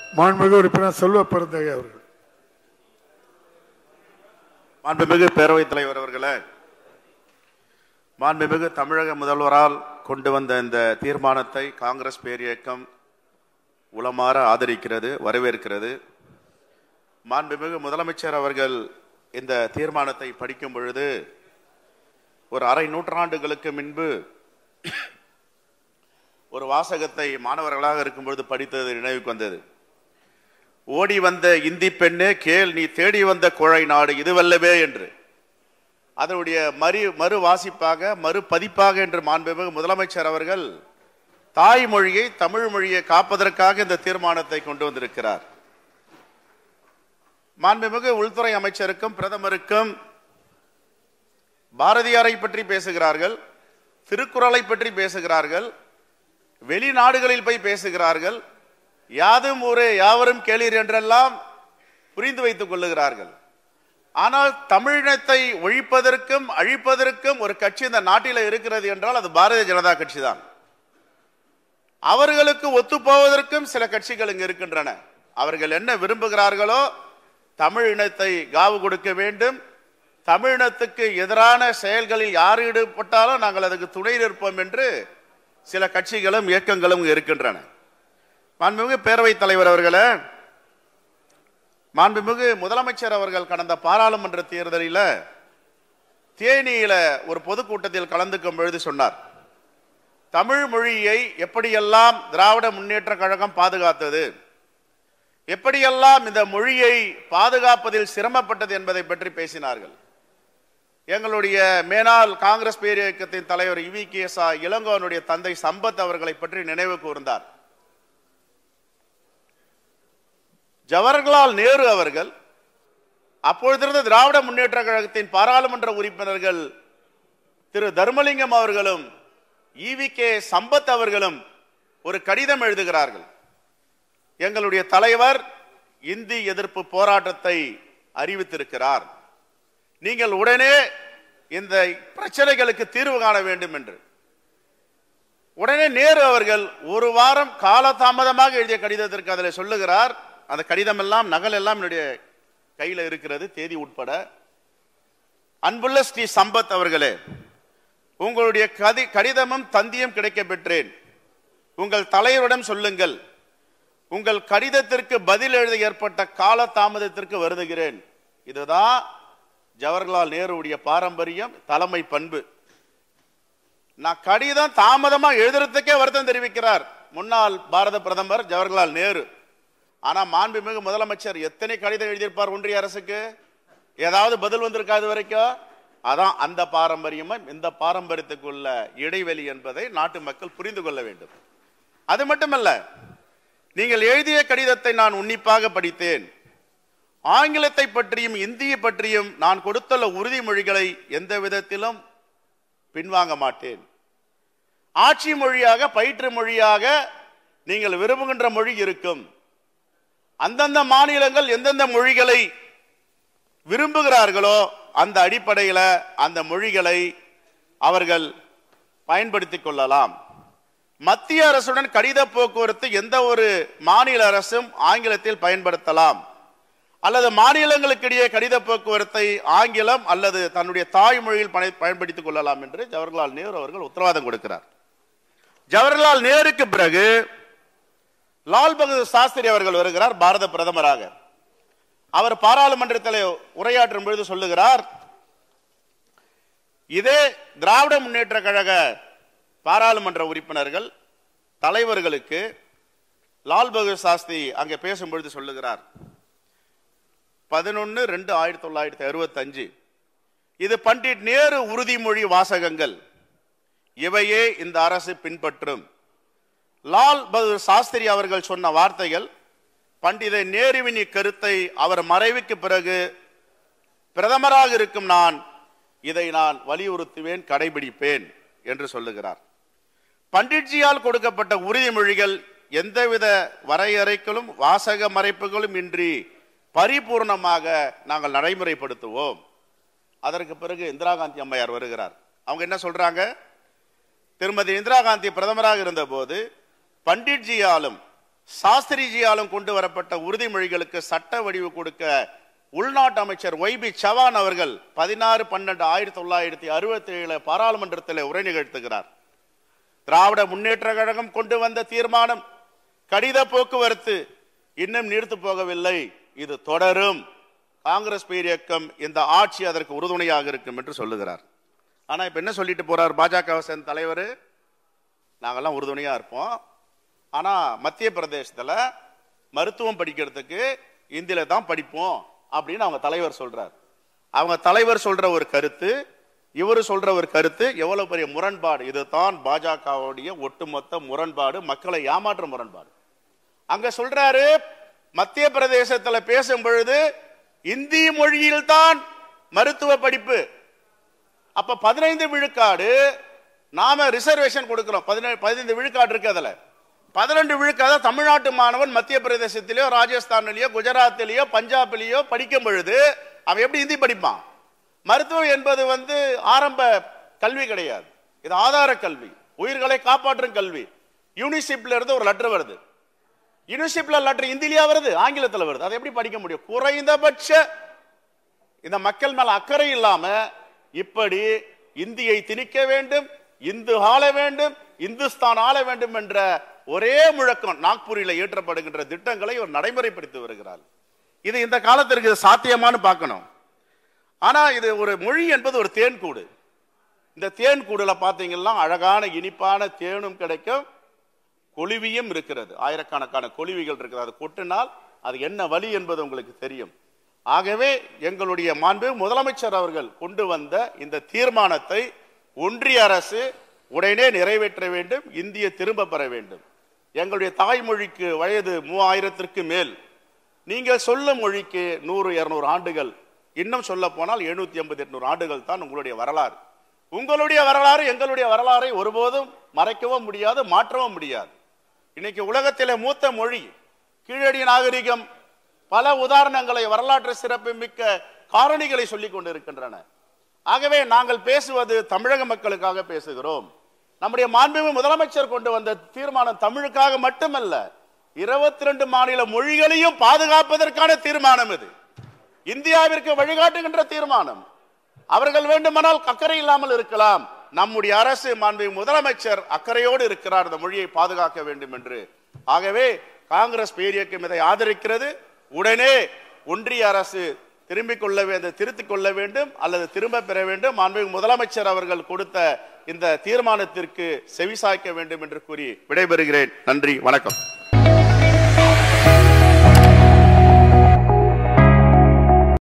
மாண்புமிகு உறுப்பினர் செல்வ பெருந்தகை அவர்கள் மாண்புமிகு பேரவைத் தலைவர் அவர்களே மாண்புமிகு தமிழக முதல்வரால் கொண்டு வந்த இந்த தீர்மானத்தை காங்கிரஸ் பேரியக்கம் உளமாற ஆதரிக்கிறது வரவேற்கிறது மாண்புமிகு முதலமைச்சர் அவர்கள் இந்த தீர்மானத்தை படிக்கும் பொழுது ஒரு அரை நூற்றாண்டுகளுக்கு முன்பு ஒரு வாசகத்தை மாணவர்களாக இருக்கும் பொழுது படித்தது நினைவுக்கு வந்தது ஓடி வந்த இந்தி பெண்ணே கேள் நீ தேடி வந்த குழை நாடு இதுவல்லவே என்று அதனுடைய மறு மறு வாசிப்பாக மறு பதிப்பாக என்று மாண்புமிகு முதலமைச்சர் அவர்கள் தாய்மொழியை தமிழ் மொழியை காப்பதற்காக இந்த தீர்மானத்தை கொண்டு வந்திருக்கிறார் மாண்புமிகு உள்துறை அமைச்சருக்கும் பிரதமருக்கும் பாரதியாரை பற்றி பேசுகிறார்கள் திருக்குறளை பற்றி பேசுகிறார்கள் வெளிநாடுகளில் போய் பேசுகிறார்கள் யாதும் ஊரே யாவரும் கேளீர் என்றெல்லாம் புரிந்து வைத்துக் கொள்ளுகிறார்கள் ஆனால் தமிழினத்தை ஒழிப்பதற்கும் அழிப்பதற்கும் ஒரு கட்சி இந்த நாட்டில் இருக்கிறது என்றால் அது பாரதிய ஜனதா கட்சி தான் அவர்களுக்கு ஒத்துப்போவதற்கும் சில கட்சிகள் இங்கு இருக்கின்றன அவர்கள் என்ன விரும்புகிறார்களோ தமிழ் இனத்தை காவு கொடுக்க வேண்டும் தமிழினத்துக்கு எதிரான செயல்களில் யார் ஈடுபட்டாலும் நாங்கள் அதுக்கு துணை நிற்போம் என்று சில கட்சிகளும் இயக்கங்களும் இருக்கின்றன மாண்புமிகு பேரவைத் தலைவர் அவர்களே மாண்புமிகு முதலமைச்சர் அவர்கள் கடந்த பாராளுமன்ற தேர்தலில் தேனியில ஒரு பொதுக்கூட்டத்தில் கலந்துக்கும் பொழுது சொன்னார் தமிழ் மொழியை எப்படியெல்லாம் திராவிட முன்னேற்ற கழகம் பாதுகாத்தது எப்படியெல்லாம் இந்த மொழியை பாதுகாப்பதில் சிரமப்பட்டது என்பதை பற்றி பேசினார்கள் எங்களுடைய மேனாள் காங்கிரஸ் பேரியக்கத்தின் தலைவர் இவி கே எஸ் இளங்கோவனுடைய தந்தை சம்பத் அவர்களை பற்றி நினைவு கூர்ந்தார் ஜவஹர்லால் நேரு அவர்கள் அப்பொழுதிருந்த திராவிட முன்னேற்ற கழகத்தின் பாராளுமன்ற உறுப்பினர்கள் திரு தர்மலிங்கம் அவர்களும் ஈவி கே சம்பத் அவர்களும் ஒரு கடிதம் எழுதுகிறார்கள் எங்களுடைய தலைவர் இந்தி எதிர்ப்பு போராட்டத்தை அறிவித்திருக்கிறார் நீங்கள் உடனே இந்த பிரச்சனைகளுக்கு தீர்வு காண வேண்டும் என்று உடனே நேரு அவர்கள் ஒரு வாரம் காலதாமதமாக எழுதிய கடிதத்திற்கு அதில் சொல்லுகிறார் அந்த கடிதம் எல்லாம் நகல் எல்லாம் என்னுடைய கையில் இருக்கிறது தேதி உட்பட அன்புள்ள ஸ்ரீ சம்பத் அவர்களே உங்களுடைய கதி கடிதமும் தந்தியும் கிடைக்க பெற்றேன் உங்கள் தலைவரிடம் சொல்லுங்கள் உங்கள் கடிதத்திற்கு பதில் எழுத ஏற்பட்ட கால தாமதத்திற்கு வருதுகிறேன் இதுதான் ஜவஹர்லால் நேருடைய பாரம்பரியம் தலைமை பண்பு நான் கடிதம் தாமதமா எழுதுறதுக்கே வருத்தம் தெரிவிக்கிறார் முன்னாள் பாரத பிரதமர் ஜவஹர்லால் நேரு ஆனா மாண்புமிகு முதலமைச்சர் எத்தனை கடிதம் எழுதியிருப்பார் ஒன்றிய அரசுக்கு ஏதாவது பதில் வந்திருக்காது வரைக்கும் அதான் அந்த பாரம்பரியமும் இந்த பாரம்பரியத்துக்குள்ள இடைவெளி என்பதை நாட்டு மக்கள் புரிந்து கொள்ள வேண்டும் அது மட்டுமல்ல நீங்கள் எழுதிய கடிதத்தை நான் உன்னிப்பாக படித்தேன் ஆங்கிலத்தை பற்றியும் இந்தியை பற்றியும் நான் கொடுத்துள்ள உறுதிமொழிகளை எந்த விதத்திலும் பின்வாங்க மாட்டேன் ஆட்சி மொழியாக பயிற்று மொழியாக நீங்கள் விரும்புகின்ற மொழி இருக்கும் அந்தந்த மாநிலங்கள் எந்தெந்த மொழிகளை விரும்புகிறார்களோ அந்த அடிப்படையில் அந்த மொழிகளை அவர்கள் பயன்படுத்திக் கொள்ளலாம் மத்திய அரசுடன் கடித போக்குவரத்து எந்த ஒரு மாநில அரசும் ஆங்கிலத்தில் பயன்படுத்தலாம் அல்லது மாநிலங்களுக்கு இடையே கடித போக்குவரத்தை ஆங்கிலம் அல்லது தன்னுடைய தாய்மொழியில் பய- பயன்படுத்திக் கொள்ளலாம் என்று ஜவஹர்லால் நேரு அவர்கள் உத்தரவாதம் கொடுக்கிறார் ஜவஹர்லால் நேருக்கு பிறகு லால் பகதூர் சாஸ்திரி அவர்கள் வருகிறார் பாரத பிரதமராக அவர் பாராளுமன்றத்தில் உரையாற்றும் பொழுது சொல்லுகிறார் இதே திராவிட முன்னேற்ற கழக பாராளுமன்ற உறுப்பினர்கள் தலைவர்களுக்கு லால் பகதூர் சாஸ்திரி அங்கே பேசும்பொழுது சொல்லுகிறார் பதினொன்று ரெண்டு ஆயிரத்தி தொள்ளாயிரத்தி அறுபத்தஞ்சு இது பண்டிட் நேரு உறுதிமொழி வாசகங்கள் இவையே இந்த அரசு பின்பற்றும் லால் பகதூர் சாஸ்திரி அவர்கள் சொன்ன வார்த்தைகள் பண்டித நேருவின் இக்கருத்தை அவர் மறைவுக்கு பிறகு பிரதமராக இருக்கும் நான் இதை நான் வலியுறுத்துவேன் கடைபிடிப்பேன் என்று சொல்லுகிறார் பண்டிட்ஜியால் கொடுக்கப்பட்ட உறுதிமொழிகள் எந்தவித வரையறைகளும் வாசக மறைப்புகளும் இன்றி பரிபூர்ணமாக நாங்கள் நடைமுறைப்படுத்துவோம் அதற்கு பிறகு இந்திரா காந்தி அம்மையார் வருகிறார் அவங்க என்ன சொல்றாங்க திருமதி இந்திரா காந்தி பிரதமராக இருந்தபோது பண்டிட்ஜியாலும் சாஸ்திரிஜியாலும் கொண்டு வரப்பட்ட உறுதிமொழிகளுக்கு சட்ட வடிவு கொடுக்க உள்நாட்டு அமைச்சர் ஒய்பி சவான் அவர்கள் பதினாறு பன்னெண்டு ஆயிரத்தி தொள்ளாயிரத்தி அறுபத்தி ஏழு பாராளுமன்றத்தில் உரை நிகழ்த்துகிறார் திராவிட முன்னேற்ற கழகம் கொண்டு வந்த தீர்மானம் கடித போக்குவரத்து இன்னும் நீர்த்து போகவில்லை இது தொடரும் காங்கிரஸ் பேரியக்கம் இந்த ஆட்சி அதற்கு உறுதுணையாக இருக்கும் என்று சொல்லுகிறார் ஆனா இப்ப என்ன சொல்லிட்டு போறார் பாஜக சேர்ந்த தலைவர் நாங்கெல்லாம் உறுதுணையா இருப்போம் ஆனா மத்திய பிரதேசத்துல மருத்துவம் படிக்கிறதுக்கு இந்தியில தான் படிப்போம் அப்படின்னு அவங்க தலைவர் சொல்றார் அவங்க தலைவர் சொல்ற ஒரு கருத்து இவரு சொல்ற ஒரு கருத்து எவ்வளவு பெரிய முரண்பாடு இதுதான் பாஜகவுடைய ஒட்டுமொத்த முரண்பாடு மக்களை ஏமாற்ற முரண்பாடு அங்க சொல்றாரு மத்திய பிரதேசத்துல பேசும் பொழுது இந்தி மொழியில் தான் மருத்துவ படிப்பு அப்ப பதினைந்து விழுக்காடு நாம ரிசர்வேஷன் கொடுக்கிறோம் பதினேழு பதினைந்து விழுக்காடு இருக்கு அதுல பதினெண்டு விழுக்காத தமிழ்நாட்டு மாணவன் மத்திய பிரதேசத்திலேயோ ராஜஸ்தான்லயோ குஜராத்திலேயோ பஞ்சாப்லயோ படிக்கும் பொழுது அவன் எப்படி ஹிந்தி படிப்பான் மருத்துவம் என்பது வந்து ஆரம்ப கல்வி கிடையாது இது ஆதார கல்வி உயிர்களை காப்பாற்றும் கல்வி யூனிசிப்ல இருந்து ஒரு லெட்டர் வருது யூனிசிப்ல லெட்டர் இந்தியிலேயே வருது ஆங்கிலத்தில் வருது அதை எப்படி படிக்க முடியும் குறைந்தபட்ச இந்த மக்கள் மேல அக்கறை இல்லாம இப்படி இந்தியை திணிக்க வேண்டும் இந்து ஆள வேண்டும் இந்துஸ்தான் ஆள வேண்டும் என்ற ஒரே முழக்கம் நாக்பூரில் இயற்றப்படுகின்ற திட்டங்களை ஒரு நடைமுறைப்படுத்தி வருகிறார் இது இந்த காலத்திற்கு சாத்தியமானு பார்க்கணும் ஆனா இது ஒரு மொழி என்பது ஒரு தேன்கூடு இந்த தேன்கூடுல பாத்தீங்கன்னா அழகான இனிப்பான தேனும் கிடைக்கும் கொழுவியும் இருக்கிறது ஆயிரக்கணக்கான கொழுவிகள் இருக்கிறது அது கொட்டினால் அது என்ன வழி என்பது உங்களுக்கு தெரியும் ஆகவே எங்களுடைய மாண்பு முதலமைச்சர் அவர்கள் கொண்டு வந்த இந்த தீர்மானத்தை ஒன்றிய அரசு உடனே நிறைவேற்ற வேண்டும் இந்திய திரும்ப பெற வேண்டும் எங்களுடைய தாய்மொழிக்கு வயது மூவாயிரத்திற்கு மேல் நீங்கள் சொல்லும் மொழிக்கு நூறு இருநூறு ஆண்டுகள் இன்னும் சொல்ல போனால் எழுநூத்தி ஐம்பது எட்நூறு ஆண்டுகள் தான் உங்களுடைய வரலாறு உங்களுடைய வரலாறு எங்களுடைய வரலாறை ஒருபோதும் மறைக்கவும் முடியாது மாற்றவும் முடியாது இன்னைக்கு உலகத்திலே மூத்த மொழி கீழடி நாகரிகம் பல உதாரணங்களை வரலாற்று சிறப்பு மிக்க காரணிகளை சொல்லிக் கொண்டிருக்கின்றன ஆகவே நாங்கள் பேசுவது தமிழக மக்களுக்காக பேசுகிறோம் நம்முடைய மாண்புமிகு முதலமைச்சர் கொண்டு வந்த தீர்மானம் தமிழுக்காக மட்டுமல்ல இருபத்தி ரெண்டு மாநில மொழிகளையும் பாதுகாப்பதற்கான தீர்மானம் இது இந்தியாவிற்கு வழிகாட்டுகின்ற தீர்மானம் அவர்கள் வேண்டுமானால் அக்கறை இல்லாமல் இருக்கலாம் நம்முடைய அரசு மாண்புமிகு முதலமைச்சர் அக்கறையோடு இருக்கிறார் இந்த மொழியை பாதுகாக்க வேண்டும் என்று ஆகவே காங்கிரஸ் பேரியக்கம் இதை ஆதரிக்கிறது உடனே ஒன்றிய அரசு திரும்பிக் கொள்ள வேண்டும் திருத்திக் கொள்ள வேண்டும் அல்லது திரும்ப பெற வேண்டும் மாண்புமிகு முதலமைச்சர் அவர்கள் கொடுத்த இந்த தீர்மானத்திற்கு செவிசாய்க்க வேண்டும் என்று கூறி விடைபெறுகிறேன் நன்றி வணக்கம்